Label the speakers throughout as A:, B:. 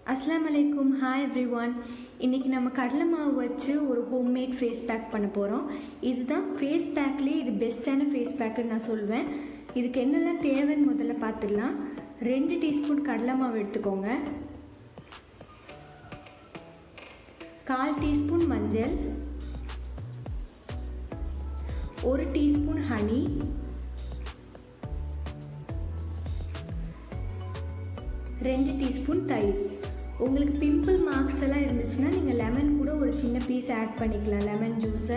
A: அஸ்லாம் அலைக்கும் hi every one இன்றைக்கி நம்ம கடலை மாவு வச்சு ஒரு ஹோம்மேட் ஃபேஸ் பேக் பண்ண போகிறோம் இதுதான் ஃபேஸ் பேக்லேயே இது பெஸ்ட்டான ஃபேஸ் பேக்குன்னு நான் சொல்வேன் இதுக்கு என்னெல்லாம் தேவைன்னு முதல்ல பார்த்துடலாம் ரெண்டு டீஸ்பூன் கடலை மாவு எடுத்துக்கோங்க கால் டீஸ்பூன் மஞ்சள் ஒரு டீஸ்பூன் ஹனி ரெண்டு டீஸ்பூன் தயிர் உங்களுக்கு பிம்பிள் மார்க்ஸ் எல்லாம் இருந்துச்சுன்னா நீங்கள் லெமன் கூட ஒரு சின்ன பீஸ் ஆட் பண்ணிக்கலாம் லெமன் ஜூஸை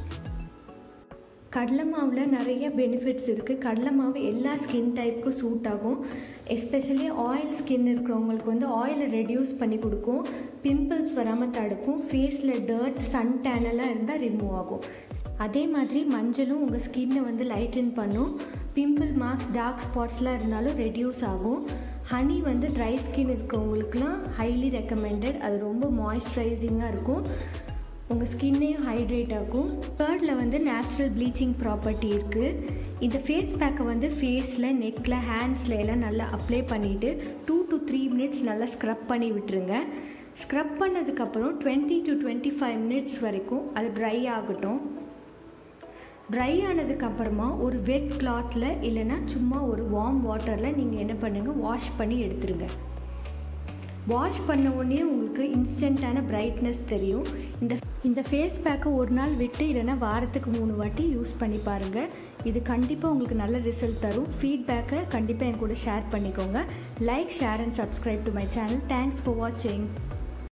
A: கடலை மாவில் நிறைய பெனிஃபிட்ஸ் இருக்குது கடலை மாவு எல்லா ஸ்கின் டைப்புக்கும் சூட் ஆகும் எஸ்பெஷலி ஆயில் ஸ்கின் இருக்கிறவங்களுக்கு வந்து ஆயிலை ரெடியூஸ் பண்ணி கொடுக்கும் பிம்பிள்ஸ் வராமல் தடுக்கும் ஃபேஸில் டர்ட் சன் டேனெல்லாம் இருந்தால் ரிமூவ் ஆகும் அதே மாதிரி மஞ்சளும் உங்கள் ஸ்கின்னை வந்து லைட்டன் பண்ணும் பிம்பிள் மார்க்ஸ் டார்க் ஸ்பாட்ஸ்லாம் இருந்தாலும் ரெடியூஸ் ஆகும் ஹனி வந்து ட்ரை ஸ்கின் இருக்கிறவங்களுக்குலாம் ஹைலி ரெக்கமெண்டட் அது ரொம்ப மாய்ஸ்சரைசிங்காக இருக்கும் உங்கள் ஸ்கின்னையும் ஹைட்ரேட் ஆகும் தேர்டில் வந்து நேச்சுரல் ப்ளீச்சிங் ப்ராப்பர்ட்டி இருக்குது இந்த ஃபேஸ் பேக்கை வந்து ஃபேஸில் நெக்கில் ஹேண்ட்ஸில் எல்லாம் நல்லா அப்ளை பண்ணிவிட்டு டூ டு த்ரீ மினிட்ஸ் நல்லா ஸ்க்ரப் பண்ணி விட்டுருங்க ஸ்க்ரப் பண்ணதுக்கப்புறம் twenty to twenty five minutes வரைக்கும் அது ட்ரை ஆகட்டும் ட்ரை ஆனதுக்கப்புறமா ஒரு வெட் கிளாத்தில் இல்லைன்னா சும்மா ஒரு வார்ம் வாட்டரில் நீங்கள் என்ன பண்ணுங்கள் வாஷ் பண்ணி எடுத்துருங்க வாஷ் பண்ண உடனே உங்களுக்கு இன்ஸ்டண்ட்டான பிரைட்னஸ் தெரியும் இந்த இந்த ஃபேஸ் பேக்கை ஒரு நாள் விட்டு இல்லைன்னா வாரத்துக்கு மூணு வாட்டி யூஸ் பண்ணி பாருங்கள் இது கண்டிப்பாக உங்களுக்கு நல்ல ரிசல்ட் தரும் ஃபீட்பேக்கை கண்டிப்பாக என் கூட ஷேர் பண்ணிக்கோங்க like share and subscribe to my channel thanks for வாட்சிங்